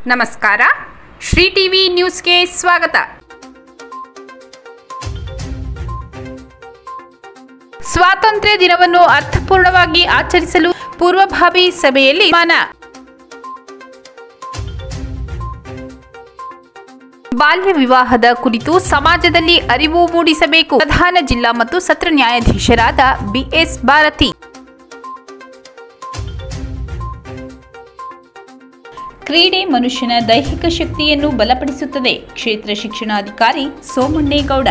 ನಮಸ್ಕಾರ ಶ್ರೀ ಟಿವಿ ನ್ಯೂಸ್ಗೆ ಸ್ವಾಗತ ಸ್ವಾತಂತ್ರ್ಯ ದಿನವನ್ನು ಅರ್ಥಪೂರ್ಣವಾಗಿ ಆಚರಿಸಲು ಪೂರ್ವಭಾವಿ ಸಭೆಯಲ್ಲಿ ಮಾನ ಬಾಲ್ಯ ವಿವಾಹದ ಕುರಿತು ಸಮಾಜದಲ್ಲಿ ಅರಿವು ಮೂಡಿಸಬೇಕು ಪ್ರಧಾನ ಜಿಲ್ಲಾ ಮತ್ತು ಸತ್ರ ನ್ಯಾಯಾಧೀಶರಾದ ಬಿಎಸ್ ಭಾರತಿ ಕ್ರೀಡೆ ಮನುಷ್ಯನ ದೈಹಿಕ ಶಕ್ತಿಯನ್ನು ಬಲಪಡಿಸುತ್ತದೆ ಕ್ಷೇತ್ರ ಶಿಕ್ಷಣಾಧಿಕಾರಿ ಸೋಮಣ್ಣೇಗೌಡ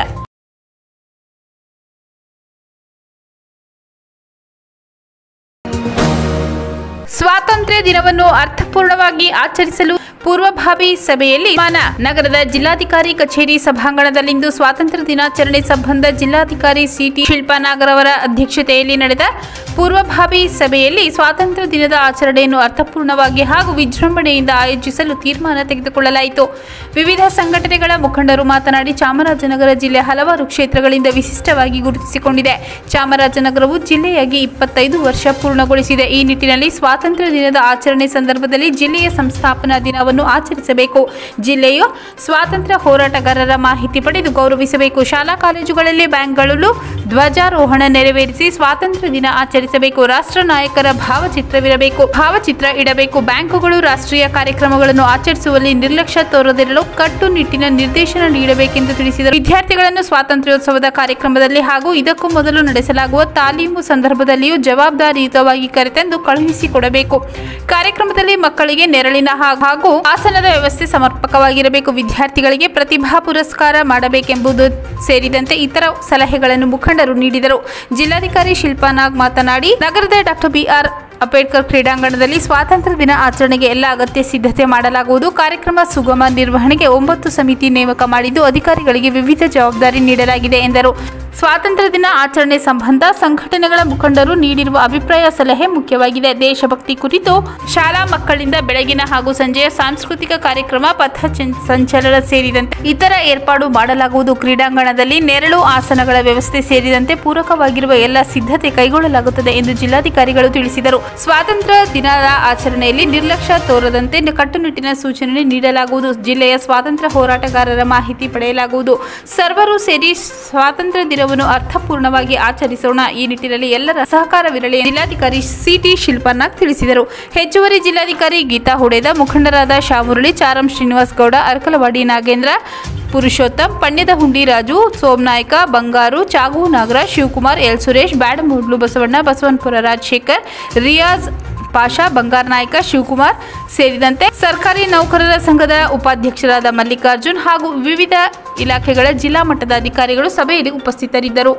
ಸ್ವಾತಂತ್ರ್ಯ ದಿನವನ್ನು ಅರ್ಥಪೂರ್ಣವಾಗಿ ಆಚರಿಸಲು ಪೂರ್ವಭಾವಿ ಸಭೆಯಲ್ಲಿ ಮಾನ ನಗರದ ಜಿಲ್ಲಾಧಿಕಾರಿ ಕಚೇರಿ ಸಭಾಂಗಣದಲ್ಲಿಂದು ಸ್ವಾತಂತ್ರ್ಯ ದಿನಾಚರಣೆ ಸಂಬಂಧ ಜಿಲ್ಲಾಧಿಕಾರಿ ಸಿಟಿ ಶಿಲ್ಪಾನಾಗರ್ ಅವರ ಅಧ್ಯಕ್ಷತೆಯಲ್ಲಿ ನಡೆದ ಪೂರ್ವಭಾವಿ ಸಭೆಯಲ್ಲಿ ಸ್ವಾತಂತ್ರ್ಯ ದಿನದ ಆಚರಣೆಯನ್ನು ಅರ್ಥಪೂರ್ಣವಾಗಿ ಹಾಗೂ ವಿಜೃಂಭಣೆಯಿಂದ ಆಯೋಜಿಸಲು ತೀರ್ಮಾನ ತೆಗೆದುಕೊಳ್ಳಲಾಯಿತು ವಿವಿಧ ಸಂಘಟನೆಗಳ ಮುಖಂಡರು ಮಾತನಾಡಿ ಚಾಮರಾಜನಗರ ಜಿಲ್ಲೆ ಹಲವಾರು ಕ್ಷೇತ್ರಗಳಿಂದ ವಿಶಿಷ್ಟವಾಗಿ ಗುರುತಿಸಿಕೊಂಡಿದೆ ಚಾಮರಾಜನಗರವು ಜಿಲ್ಲೆಯಾಗಿ ಇಪ್ಪತ್ತೈದು ವರ್ಷ ಪೂರ್ಣಗೊಳಿಸಿದೆ ಈ ನಿಟ್ಟಿನಲ್ಲಿ ಸ್ವಾತಂತ್ರ್ಯ ದಿನದ ಆಚರಣೆ ಸಂದರ್ಭದಲ್ಲಿ ಜಿಲ್ಲೆಯ ಸಂಸ್ಥಾಪನಾ ದಿನವನ್ನು ಆಚರಿಸಬೇಕು ಜಿಲ್ಲೆಯು ಸ್ವಾತಂತ್ರ್ಯ ಹೋರಾಟಗಾರರ ಮಾಹಿತಿ ಪಡೆದು ಗೌರವಿಸಬೇಕು ಶಾಲಾ ಕಾಲೇಜುಗಳಲ್ಲಿ ಬ್ಯಾಂಕ್ಗಳಲ್ಲೂ ಧ್ವಜಾರೋಹಣ ನೆರವೇರಿಸಿ ಸ್ವಾತಂತ್ರ್ಯ ದಿನ ಆಚರಿಸಬೇಕು ರಾಷ್ಟ್ರ ನಾಯಕರ ಭಾವಚಿತ್ರವಿರಬೇಕು ಭಾವಚಿತ್ರ ಇಡಬೇಕು ಬ್ಯಾಂಕುಗಳು ರಾಷ್ಟ್ರೀಯ ಕಾರ್ಯಕ್ರಮಗಳನ್ನು ಆಚರಿಸುವಲ್ಲಿ ನಿರ್ಲಕ್ಷ್ಯ ತೋರದಿರಲು ಕಟ್ಟುನಿಟ್ಟಿನ ನಿರ್ದೇಶನ ನೀಡಬೇಕೆಂದು ತಿಳಿಸಿದರು ವಿದ್ಯಾರ್ಥಿಗಳನ್ನು ಸ್ವಾತಂತ್ರ್ಯೋತ್ಸವದ ಕಾರ್ಯಕ್ರಮದಲ್ಲಿ ಹಾಗೂ ಇದಕ್ಕೂ ಮೊದಲು ನಡೆಸಲಾಗುವ ತಾಲೀಮು ಸಂದರ್ಭದಲ್ಲಿಯೂ ಜವಾಬ್ದಾರಿಯುತವಾಗಿ ಕರೆತಂದು ಕಳುಹಿಸಿಕೊಡಬೇಕು ಕಾರ್ಯಕ್ರಮದಲ್ಲಿ ಮಕ್ಕಳಿಗೆ ನೆರಳಿನ ಹಾ- ಹಾಗೂ ಆಸನದ ವ್ಯವಸ್ಥೆ ಸಮರ್ಪಕವಾಗಿರಬೇಕು ವಿದ್ಯಾರ್ಥಿಗಳಿಗೆ ಪ್ರತಿಭಾ ಪುರಸ್ಕಾರ ಮಾಡಬೇಕೆಂಬುದು ಸೇರಿದಂತೆ ಇತರ ಸಲಹೆಗಳನ್ನು ಮುಖಂಡರು ನೀಡಿದರು ಜಿಲ್ಲಾಧಿಕಾರಿ ಶಿಲ್ಪಾ ನಾಗ್ ಮಾತನಾಡಿ ನಗರದ ಡಾಕ್ಟರ್ ಬಿಆರ್ ಅಂಬೇಡ್ಕರ್ ಕ್ರೀಡಾಂಗಣದಲ್ಲಿ ಸ್ವಾತಂತ್ರ್ಯ ದಿನ ಆಚರಣೆಗೆ ಎಲ್ಲ ಅಗತ್ಯ ಸಿದ್ಧತೆ ಮಾಡಲಾಗುವುದು ಕಾರ್ಯಕ್ರಮ ಸುಗಮ ನಿರ್ವಹಣೆಗೆ ಒಂಬತ್ತು ಸಮಿತಿ ನೇಮಕ ಮಾಡಿದ್ದು ಅಧಿಕಾರಿಗಳಿಗೆ ವಿವಿಧ ಜವಾಬ್ದಾರಿ ನೀಡಲಾಗಿದೆ ಎಂದರು ಸ್ವಾತಂತ್ರ್ಯ ದಿನ ಆಚರಣೆ ಸಂಬಂಧ ಸಂಘಟನೆಗಳ ಮುಖಂಡರು ನೀಡಿರುವ ಅಭಿಪ್ರಾಯ ಸಲಹೆ ಮುಖ್ಯವಾಗಿದೆ ದೇಶಭಕ್ತಿ ಕುರಿತು ಶಾಲಾ ಮಕ್ಕಳಿಂದ ಬೆಳಗಿನ ಹಾಗೂ ಸಂಜೆಯ ಸಾಂಸ್ಕೃತಿಕ ಕಾರ್ಯಕ್ರಮ ಪಥ ಚಂ- ಸಂಚಲನ ಸೇರಿದಂತೆ ಇತರ ಏರ್ಪಾಡು ಮಾಡಲಾಗುವುದು ಕ್ರೀಡಾಂಗಣದಲ್ಲಿ ನೆರಳು ಆಸನಗಳ ವ್ಯವಸ್ಥೆ ಸೇರಿದಂತೆ ಪೂರಕವಾಗಿರುವ ಎಲ್ಲ ಸಿದ್ಧತೆ ಕೈಗೊಳ್ಳಲಾಗುತ್ತದೆ ಎಂದು ಜಿಲ್ಲಾಧಿಕಾರಿಗಳು ತಿಳಿಸಿದರು ಸ್ವಾತಂತ್ರ್ಯ ದಿನದ ಆಚರಣೆಯಲ್ಲಿ ನಿರ್ಲಕ್ಷ್ಯ ತೋರದಂತೆ ಕಟ್ಟುನಿಟ್ಟಿನ ಸೂಚನೆ ನೀಡಲಾಗುವುದು ಜಿಲ್ಲೆಯ ಸ್ವಾತಂತ್ರ್ಯ ಹೋರಾಟಗಾರರ ಮಾಹಿತಿ ಪಡೆಯಲಾಗುವುದು ಸರ್ವರು ಸೇರಿ ಸ್ವಾತಂತ್ರ್ಯ ದಿನವನ್ನು ಅರ್ಥಪೂರ್ಣವಾಗಿ ಆಚರಿಸೋಣ ಈ ನಿಟ್ಟಿನಲ್ಲಿ ಎಲ್ಲರ ಸಹಕಾರವಿರಲಿ ಜಿಲ್ಲಾಧಿಕಾರಿ ಸಿಟಿ ಶಿಲ್ಪನಾಗ್ ತಿಳಿಸಿದರು ಹೆಚ್ಚುವರಿ ಜಿಲ್ಲಾಧಿಕಾರಿ ಗೀತಾ ಹುಡೇದ ಮುಖಂಡರಾದ ಶಾಮುರಳಿ ಚಾರಂ ಶ್ರೀನಿವಾಸ್ ಗೌಡ ಅರಕಲವಾಡಿ ನಾಗೇಂದ್ರ ಪುರುಷೋತ್ತಮ್ ಪಣ್ಯದ ಹುಂಡಿ ರಾಜು ಸೋಮನಾಯ್ಕ ಬಂಗಾರು ಚಾಗು ನಾಗರಾಜ್ ಶಿವಕುಮಾರ್ ಎಲ್ ಸುರೇಶ್ ಬ್ಯಾಡಮೂಡ್ಲು ಬಸವಣ್ಣ ಬಸವನಪುರ ರಾಜಶೇಖರ್ ರಿಯಾಜ್ ಪಾಷಾ ಬಂಗಾರನಾಯ್ಕ ಶಿವಕುಮಾರ್ ಸೇರಿದಂತೆ ಸರ್ಕಾರಿ ನೌಕರರ ಸಂಘದ ಉಪಾಧ್ಯಕ್ಷರಾದ ಮಲ್ಲಿಕಾರ್ಜುನ್ ಹಾಗೂ ವಿವಿಧ ಇಲಾಖೆಗಳ ಜಿಲ್ಲಾ ಮಟ್ಟದ ಅಧಿಕಾರಿಗಳು ಸಭೆಯಲ್ಲಿ ಉಪಸ್ಥಿತರಿದ್ದರು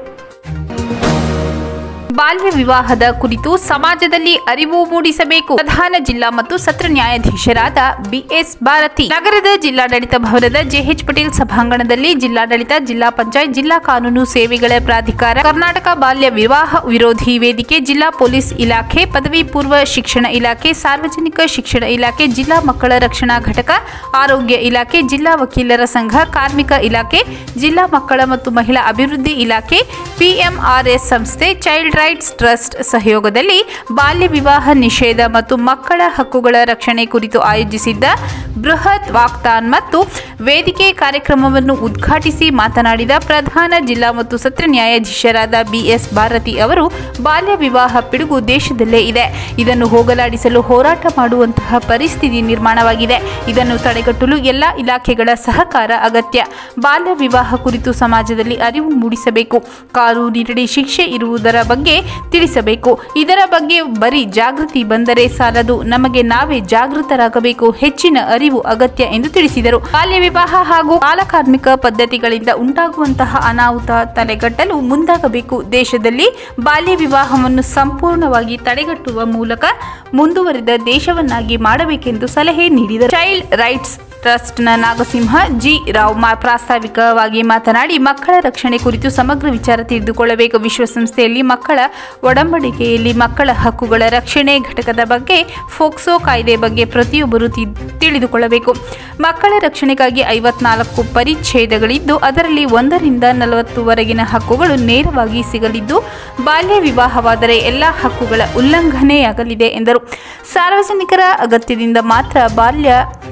ಬಾಲ್ಯ ವಿವಾಹದ ಕುರಿತು ಸಮಾಜದಲ್ಲಿ ಅರಿವು ಮೂಡಿಸಬೇಕು ಪ್ರಧಾನ ಜಿಲ್ಲಾ ಮತ್ತು ಸತ್ರ ನ್ಯಾಯಾಧೀಶರಾದ ಬಿಎಸ್ ಭಾರತಿ ನಗರದ ಜಿಲ್ಲಾಡಳಿತ ಭವನದ ಜೆಎಚ್ ಪಟೇಲ್ ಸಭಾಂಗಣದಲ್ಲಿ ಜಿಲ್ಲಾಡಳಿತ ಜಿಲ್ಲಾ ಪಂಚಾಯತ್ ಜಿಲ್ಲಾ ಕಾನೂನು ಸೇವೆಗಳ ಪ್ರಾಧಿಕಾರ ಕರ್ನಾಟಕ ಬಾಲ್ಯ ವಿವಾಹ ವಿರೋಧಿ ವೇದಿಕೆ ಜಿಲ್ಲಾ ಪೊಲೀಸ್ ಇಲಾಖೆ ಪದವಿ ಪೂರ್ವ ಶಿಕ್ಷಣ ಇಲಾಖೆ ಸಾರ್ವಜನಿಕ ಶಿಕ್ಷಣ ಇಲಾಖೆ ಜಿಲ್ಲಾ ಮಕ್ಕಳ ರಕ್ಷಣಾ ಘಟಕ ಆರೋಗ್ಯ ಇಲಾಖೆ ಜಿಲ್ಲಾ ವಕೀಲರ ಸಂಘ ಕಾರ್ಮಿಕ ಇಲಾಖೆ ಜಿಲ್ಲಾ ಮಕ್ಕಳ ಮತ್ತು ಮಹಿಳಾ ಅಭಿವೃದ್ಧಿ ಇಲಾಖೆ ಪಿಎಂಆರ್ಎಸ್ ಸಂಸ್ಥೆ ಚೈಲ್ಡ್ ರೈಟ್ಸ್ ಟ್ರಸ್ಟ್ ಸಹಯೋಗದಲ್ಲಿ ಬಾಲ್ಯ ವಿವಾಹ ನಿಷೇಧ ಮತ್ತು ಮಕ್ಕಳ ಹಕ್ಕುಗಳ ರಕ್ಷಣೆ ಕುರಿತು ಆಯೋಜಿಸಿದ್ದ ಬೃಹತ್ ವಾಕ್ತಾನ್ ಮತ್ತು ವೇದಿಕೆ ಕಾರ್ಯಕ್ರಮವನ್ನು ಉದ್ಘಾಟಿಸಿ ಮಾತನಾಡಿದ ಪ್ರಧಾನ ಜಿಲ್ಲಾ ಮತ್ತು ಸತ್ರ ನ್ಯಾಯಾಧೀಶರಾದ ಬಿಎಸ್ ಭಾರತಿ ಅವರು ಬಾಲ್ಯ ವಿವಾಹ ಪಿಡುಗು ದೇಶದಲ್ಲೇ ಇದೆ ಇದನ್ನು ಹೋಗಲಾಡಿಸಲು ಹೋರಾಟ ಮಾಡುವಂತಹ ಪರಿಸ್ಥಿತಿ ನಿರ್ಮಾಣವಾಗಿದೆ ಇದನ್ನು ತಡೆಗಟ್ಟಲು ಎಲ್ಲ ಇಲಾಖೆಗಳ ಸಹಕಾರ ಅಗತ್ಯ ಬಾಲ್ಯ ವಿವಾಹ ಕುರಿತು ಸಮಾಜದಲ್ಲಿ ಅರಿವು ಮೂಡಿಸಬೇಕು ಕಾನೂನಿನಡಿ ಶಿಕ್ಷೆ ಇರುವುದರ ಬಗ್ಗೆ ತಿಳಿಸಬೇಕು ಇದರ ಬಗ್ಗೆ ಬರೀ ಜಾಗೃತಿ ಬಂದರೆ ಸಾಲದು ನಮಗೆ ನಾವೇ ಜಾಗೃತರಾಗಬೇಕು ಹೆಚ್ಚಿನ ಅರಿವು ಅಗತ್ಯ ಎಂದು ತಿಳಿಸಿದರು ಬಾಲ್ಯ ವಿವಾಹ ಹಾಗೂ ಬಾಲಕಾರ್ಮಿಕ ಪದ್ಧತಿಗಳಿಂದ ಉಂಟಾಗುವಂತಹ ಅನಾಹುತ ತಡೆಗಟ್ಟಲು ಮುಂದಾಗಬೇಕು ದೇಶದಲ್ಲಿ ಬಾಲ್ಯ ವಿವಾಹವನ್ನು ಸಂಪೂರ್ಣವಾಗಿ ತಡೆಗಟ್ಟುವ ಮೂಲಕ ಮುಂದುವರಿದ ದೇಶವನ್ನಾಗಿ ಮಾಡಬೇಕೆಂದು ಸಲಹೆ ನೀಡಿದರು ಚೈಲ್ಡ್ ರೈಟ್ಸ್ ಟ್ರಸ್ಟ್ನ ನಾಗಸಿಂಹ ಜಿ ರಾವ್ ಮಾ ಪ್ರಾಸ್ತಾವಿಕವಾಗಿ ಮಾತನಾಡಿ ಮಕ್ಕಳ ರಕ್ಷಣೆ ಕುರಿತು ಸಮಗ್ರ ವಿಚಾರ ತಿಳಿದುಕೊಳ್ಳಬೇಕು ವಿಶ್ವಸಂಸ್ಥೆಯಲ್ಲಿ ಮಕ್ಕಳ ಒಡಂಬಡಿಕೆಯಲ್ಲಿ ಮಕ್ಕಳ ಹಕ್ಕುಗಳ ರಕ್ಷಣೆ ಘಟಕದ ಬಗ್ಗೆ ಫೋಕ್ಸೋ ಕಾಯ್ದೆ ಬಗ್ಗೆ ಪ್ರತಿಯೊಬ್ಬರು ತಿ- ತಿಳಿದುಕೊಳ್ಳಬೇಕು ಮಕ್ಕಳ ರಕ್ಷಣೆಗಾಗಿ ಐವತ್ನಾಲ್ಕು ಪರಿಚ್ಛೇದಗಳಿದ್ದು ಅದರಲ್ಲಿ ಒಂದರಿಂದ ನಲವತ್ತುವರೆಗಿನ ಹಕ್ಕುಗಳು ನೇರವಾಗಿ ಸಿಗಲಿದ್ದು ಬಾಲ್ಯ ವಿವಾಹವಾದರೆ ಎಲ್ಲ ಹಕ್ಕುಗಳ ಉಲ್ಲಂಘನೆಯಾಗಲಿದೆ ಎಂದರು ಸಾರ್ವಜನಿಕರ ಅಗತ್ಯದಿಂದ ಮಾತ್ರ ಬಾಲ್ಯ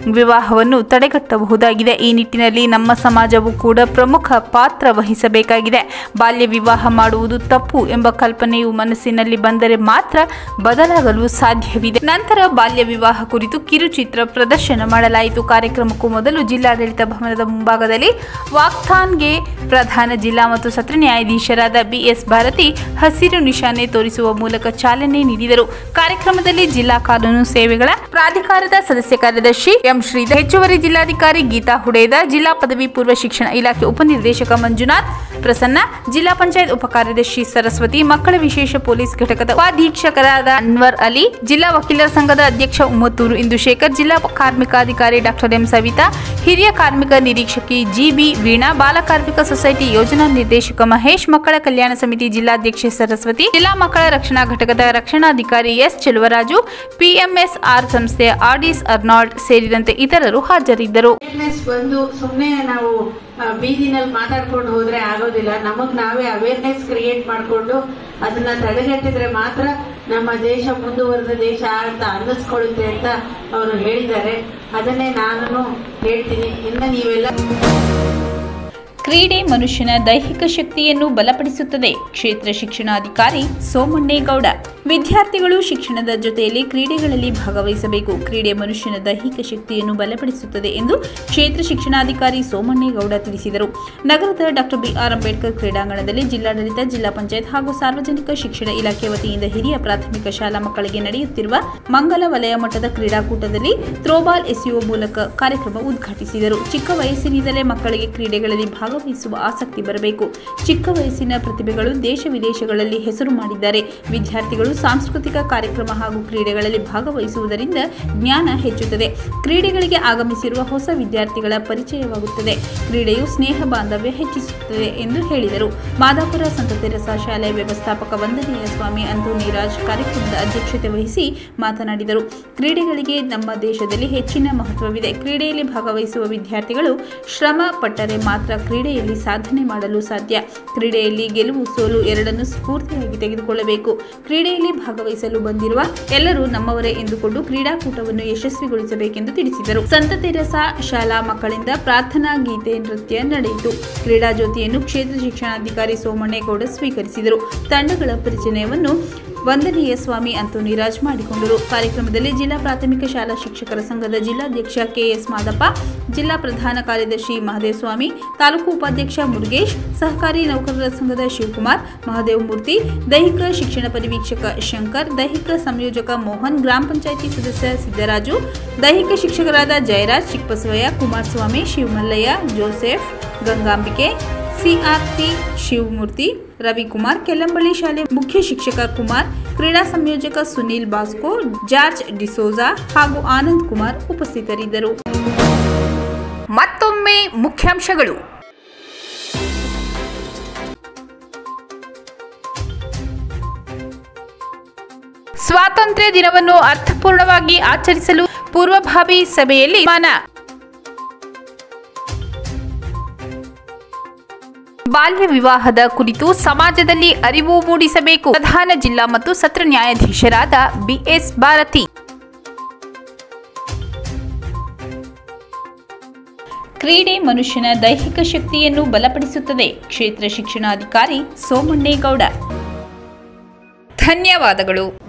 ವಿವಾಹವನ್ನು ತಡೆಗಟ್ಟಬಹುದಾಗಿದೆ ಈ ನಿಟ್ಟಿನಲ್ಲಿ ನಮ್ಮ ಸಮಾಜವು ಕೂಡ ಪ್ರಮುಖ ಪಾತ್ರ ವಹಿಸಬೇಕಾಗಿದೆ ಬಾಲ್ಯ ವಿವಾಹ ಮಾಡುವುದು ತಪ್ಪು ಎಂಬ ಕಲ್ಪನೆಯು ಮನಸ್ಸಿನಲ್ಲಿ ಬಂದರೆ ಮಾತ್ರ ಬದಲಾಗಲು ಸಾಧ್ಯವಿದೆ ನಂತರ ಬಾಲ್ಯ ವಿವಾಹ ಕುರಿತು ಕಿರುಚಿತ್ರ ಪ್ರದರ್ಶನ ಮಾಡಲಾಯಿತು ಕಾರ್ಯಕ್ರಮಕ್ಕೂ ಮೊದಲು ಜಿಲ್ಲಾಡಳಿತ ಭವನದ ಮುಂಭಾಗದಲ್ಲಿ ವಾಕ್ಥಾನ್ಗೆ ಪ್ರಧಾನ ಜಿಲ್ಲಾ ಮತ್ತು ಸತ್ರ ನ್ಯಾಯಾಧೀಶರಾದ ಬಿಎಸ್ ಭಾರತಿ ಹಸಿರು ನಿಶಾನೆ ತೋರಿಸುವ ಮೂಲಕ ಚಾಲನೆ ನೀಡಿದರು ಕಾರ್ಯಕ್ರಮದಲ್ಲಿ ಜಿಲ್ಲಾ ಕಾನೂನು ಸೇವೆಗಳ ಪ್ರಾಧಿಕಾರದ ಸದಸ್ಯ ಕಾರ್ಯದರ್ಶಿ ಎಂ ಶ್ರೀಧರ್ ಹೆಚ್ಚುವರಿ ಜಿಲ್ಲಾಧಿಕಾರಿ ಗೀತಾ ಹುಡೇದ ಜಿಲ್ಲಾ ಪದವಿ ಪೂರ್ವ ಶಿಕ್ಷಣ ಇಲಾಖೆ ಉಪನಿರ್ದೇಶಕ ಮಂಜುನಾಥ್ ಪ್ರಸನ್ನ ಜಿಲ್ಲಾ ಪಂಚಾಯತ್ ಉಪಕಾರ್ಯದರ್ಶಿ ಸರಸ್ವತಿ ಮಕ್ಕಳ ವಿಶೇಷ ಪೊಲೀಸ್ ಘಟಕದ ಉಪಾಧೀಕ್ಷಕರಾದ ಅನ್ವರ್ ಅಲಿ ಜಿಲ್ಲಾ ವಕೀಲರ ಸಂಘದ ಅಧ್ಯಕ್ಷ ಉಮ್ಮತ್ತೂರು ಇಂದುಶೇಖರ್ ಜಿಲ್ಲಾ ಕಾರ್ಮಿಕಾಧಿಕಾರಿ ಡಾಕ್ಟರ್ ಎಂ ಸವಿತಾ ಹಿರಿಯ ಕಾರ್ಮಿಕ ನಿರೀಕ್ಷಕಿ ಜಿಬಿ ವೀಣಾ ಬಾಲ ಕಾರ್ಮಿಕ ಸೊಸೈಟಿ ಯೋಜನಾ ನಿರ್ದೇಶಕ ಮಹೇಶ್ ಮಕ್ಕಳ ಕಲ್ಯಾಣ ಸಮಿತಿ ಜಿಲ್ಲಾಧ್ಯಕ್ಷೆ ಸರಸ್ವತಿ ಜಿಲ್ಲಾ ಮಕ್ಕಳ ರಕ್ಷಣಾ ಘಟಕದ ರಕ್ಷಣಾಧಿಕಾರಿ ಎಸ್ ಚೆಲುವರಾಜು ಪಿಎಂಎಸ್ಆರ್ ಸಂಸ್ಥೆಯ ಆರ್ಡಿಸ್ ಅರ್ನಾಲ್ಡ್ ಸೇರಿದಂತೆ ಇತರರು ಹಾಜರಿದ್ದರು ಅವೇರ್ನೆಸ್ ಬಂದು ಸುಮ್ಮನೆ ನಾವು ಆ, ಬೀದಿನಲ್ಲಿ ಮಾತಾಡ್ಕೊಂಡು ಹೋದ್ರೆ ಆಗೋದಿಲ್ಲ ನಮಗ್ ನಾವೇ ಅವೇರ್ನೆಸ್ ಕ್ರಿಯೇಟ್ ಮಾಡ್ಕೊಂಡು ಅದನ್ನ ತಡೆಗಟ್ಟಿದ್ರೆ ಮಾತ್ರ ನಮ್ಮ ದೇಶ ಮುಂದುವರೆದ ದೇಶ ಅಂತ ಅನ್ನಿಸ್ಕೊಳ್ಳುತ್ತೆ ಅಂತ ಅವರು ಹೇಳಿದ್ದಾರೆ ಅದನ್ನೇ ನಾನು ಹೇಳ್ತೀನಿ ಇನ್ನು ನೀವೆಲ್ಲ ಕ್ರೀಡೆ ಮನುಷ್ಯನ ದೈಹಿಕ ಶಕ್ತಿಯನ್ನು ಬಲಪಡಿಸುತ್ತದೆ ಕ್ಷೇತ್ರ ಶಿಕ್ಷಣಾಧಿಕಾರಿ ಸೋಮಣ್ಣೇಗೌಡ ವಿದ್ಯಾರ್ಥಿಗಳು ಶಿಕ್ಷಣದ ಜೊತೆಯಲ್ಲಿ ಕ್ರೀಡೆಗಳಲ್ಲಿ ಭಾಗವಹಿಸಬೇಕು ಕ್ರೀಡೆ ಮನುಷ್ಯನ ದೈಹಿಕ ಶಕ್ತಿಯನ್ನು ಬಲಪಡಿಸುತ್ತದೆ ಎಂದು ಕ್ಷೇತ್ರ ಶಿಕ್ಷಣಾಧಿಕಾರಿ ಸೋಮಣ್ಣೇಗೌಡ ತಿಳಿಸಿದರು ನಗರದ ಡಾಕ್ಟರ್ ಬಿಆರ್ ಅಂಬೇಡ್ಕರ್ ಕ್ರೀಡಾಂಗಣದಲ್ಲಿ ಜಿಲ್ಲಾಡಳಿತ ಜಿಲ್ಲಾ ಪಂಚಾಯತ್ ಹಾಗೂ ಸಾರ್ವಜನಿಕ ಶಿಕ್ಷಣ ಇಲಾಖೆ ವತಿಯಿಂದ ಹಿರಿಯ ಪ್ರಾಥಮಿಕ ಶಾಲಾ ಮಕ್ಕಳಿಗೆ ನಡೆಯುತ್ತಿರುವ ಮಂಗಲ ವಲಯ ಮಟ್ಟದ ಕ್ರೀಡಾಕೂಟದಲ್ಲಿ ಥ್ರೋಬಾಲ್ ಎಸೆಯುವ ಮೂಲಕ ಕಾರ್ಯಕ್ರಮ ಉದ್ಘಾಟಿಸಿದರು ಚಿಕ್ಕ ವಯಸ್ಸಿನಿಂದಲೇ ಮಕ್ಕಳಿಗೆ ಕ್ರೀಡೆಗಳಲ್ಲಿ ಭಾಗವಹಿಸುವ ಆಸಕ್ತಿ ಬರಬೇಕು ಚಿಕ್ಕ ವಯಸ್ಸಿನ ಪ್ರತಿಭೆಗಳು ದೇಶ ವಿದೇಶಗಳಲ್ಲಿ ಹೆಸರು ಮಾಡಿದ್ದಾರೆ ವಿದ್ಯಾರ್ಥಿಗಳು ಸಾಂಸ್ಕೃತಿಕ ಕಾರ್ಯಕ್ರಮ ಹಾಗೂ ಕ್ರೀಡೆಗಳಲ್ಲಿ ಭಾಗವಹಿಸುವುದರಿಂದ ಜ್ಞಾನ ಹೆಚ್ಚುತ್ತದೆ ಕ್ರೀಡೆಗಳಿಗೆ ಆಗಮಿಸಿರುವ ಹೊಸ ವಿದ್ಯಾರ್ಥಿಗಳ ಪರಿಚಯವಾಗುತ್ತದೆ ಕ್ರೀಡೆಯು ಸ್ನೇಹ ಬಾಂಧವ್ಯ ಹೆಚ್ಚಿಸುತ್ತದೆ ಎಂದು ಹೇಳಿದರು ಮಾದಾಪುರ ಸಂತ ತೆರಸ ಶಾಲೆಯ ವ್ಯವಸ್ಥಾಪಕ ವಂದನೀಯ ಸ್ವಾಮಿ ಅಂತು ನೀರಾಜ್ ಕಾರ್ಯಕ್ರಮದ ಅಧ್ಯಕ್ಷತೆ ವಹಿಸಿ ಮಾತನಾಡಿದರು ಕ್ರೀಡೆಗಳಿಗೆ ನಮ್ಮ ದೇಶದಲ್ಲಿ ಹೆಚ್ಚಿನ ಮಹತ್ವವಿದೆ ಕ್ರೀಡೆಯಲ್ಲಿ ಭಾಗವಹಿಸುವ ವಿದ್ಯಾರ್ಥಿಗಳು ಶ್ರಮ ಪಟ್ಟರೆ ಮಾತ್ರ ಕ್ರೀಡೆಯಲ್ಲಿ ಸಾಧನೆ ಮಾಡಲು ಸಾಧ್ಯ ಕ್ರೀಡೆಯಲ್ಲಿ ಗೆಲುವು ಸೋಲು ಎರಡನ್ನೂ ಸ್ಫೂರ್ತಿಯಾಗಿ ತೆಗೆದುಕೊಳ್ಳಬೇಕು ಕ್ರೀಡೆಯಲ್ಲಿ ಭಾಗವಹಿಸಲು ಬಂದಿರುವ ಎಲ್ಲರೂ ನಮ್ಮವರೇ ಎಂದುಕೊಂಡು ಕ್ರೀಡಾಕೂಟವನ್ನು ಯಶಸ್ವಿಗೊಳಿಸಬೇಕೆಂದು ತಿಳಿಸಿದರು ಸಂತ ತೆರಸ ಶಾಲಾ ಮಕ್ಕಳಿಂದ ಪ್ರಾರ್ಥನಾ ಗೀತೆ ನೃತ್ಯ ನಡೆಯಿತು ಕ್ರೀಡಾ ಜ್ಯೋತಿಯನ್ನು ಕ್ಷೇತ್ರ ಶಿಕ್ಷಣಾಧಿಕಾರಿ ಸೋಮಣ್ಣೇಗೌಡ ಸ್ವೀಕರಿಸಿದರು ತಂಡಗಳ ಪರಿಚಯವನ್ನು ವಂದನೀಯ ಸ್ವಾಮಿ ಅಂತು ನೀರಾಜ್ ಮಾಡಿಕೊಂಡರು ಕಾರ್ಯಕ್ರಮದಲ್ಲಿ ಜಿಲ್ಲಾ ಪ್ರಾಥಮಿಕ ಶಾಲಾ ಶಿಕ್ಷಕರ ಸಂಘದ ಜಿಲ್ಲಾಧ್ಯಕ್ಷ ಕೆಎಸ್ ಮಾದಪ್ಪ ಜಿಲ್ಲಾ ಪ್ರಧಾನ ಕಾರ್ಯದರ್ಶಿ ಮಹದೇವಸ್ವಾಮಿ ತಾಲೂಕು ಉಪಾಧ್ಯಕ್ಷ ಮುರುಗೇಶ್ ಸಹಕಾರಿ ನೌಕರರ ಸಂಘದ ಶಿವಕುಮಾರ್ ಮಹದೇವ್ ಮೂರ್ತಿ ದೈಹಿಕ ಶಿಕ್ಷಣ ಪರಿವೀಕ್ಷಕ ಶಂಕರ್ ದೈಹಿಕ ಸಂಯೋಜಕ ಮೋಹನ್ ಗ್ರಾಮ ಪಂಚಾಯಿತಿ ಸದಸ್ಯ ಸಿದ್ದರಾಜು ದೈಹಿಕ ಶಿಕ್ಷಕರಾದ ಜಯರಾಜ್ ಚಿಕ್ಕಬಸವಯ್ಯ ಕುಮಾರಸ್ವಾಮಿ ಶಿವಮಲ್ಲಯ್ಯ ಜೋಸೆಫ್ ಗಂಗಾಂಬಿಕೆ ಸಿಆರ್ಟಿ ಶಿವಮೂರ್ತಿ ರವಿಕುಮಾರ್ ಕೆಲ್ಲಂಬಳ್ಳಿ ಶಾಲೆ ಮುಖ್ಯ ಶಿಕ್ಷಕ ಕುಮಾರ್ ಕ್ರೀಡಾ ಸಂಯೋಜಕ ಸುನೀಲ್ ಬಾಸ್ಕೋ ಜಾರ್ಜ್ ಡಿಸೋಜಾ ಹಾಗೂ ಆನಂದ್ ಕುಮಾರ್ ಉಪಸ್ಥಿತರಿದ್ದರು ಮತ್ತೊಮ್ಮೆ ಮುಖ್ಯಾಂಶಗಳು ಸ್ವಾತಂತ್ರ್ಯ ದಿನವನ್ನು ಅರ್ಥಪೂರ್ಣವಾಗಿ ಆಚರಿಸಲು ಪೂರ್ವಭಾವಿ ಸಭೆಯಲ್ಲಿ ಮಾನ ಬಾಲ್ಯ ವಿವಾಹದ ಕುರಿತು ಸಮಾಜದಲ್ಲಿ ಅರಿವು ಮೂಡಿಸಬೇಕು ಪ್ರಧಾನ ಜಿಲ್ಲಾ ಮತ್ತು ಸತ್ರ ನ್ಯಾಯಾಧೀಶರಾದ ಬಿಎಸ್ ಭಾರತಿ ಕ್ರೀಡೆ ಮನುಷ್ಯನ ದೈಹಿಕ ಶಕ್ತಿಯನ್ನು ಬಲಪಡಿಸುತ್ತದೆ ಕ್ಷೇತ್ರ ಶಿಕ್ಷಣಾಧಿಕಾರಿ ಸೋಮಣ್ಣೇಗೌಡ ಧನ್ಯವಾದಗಳು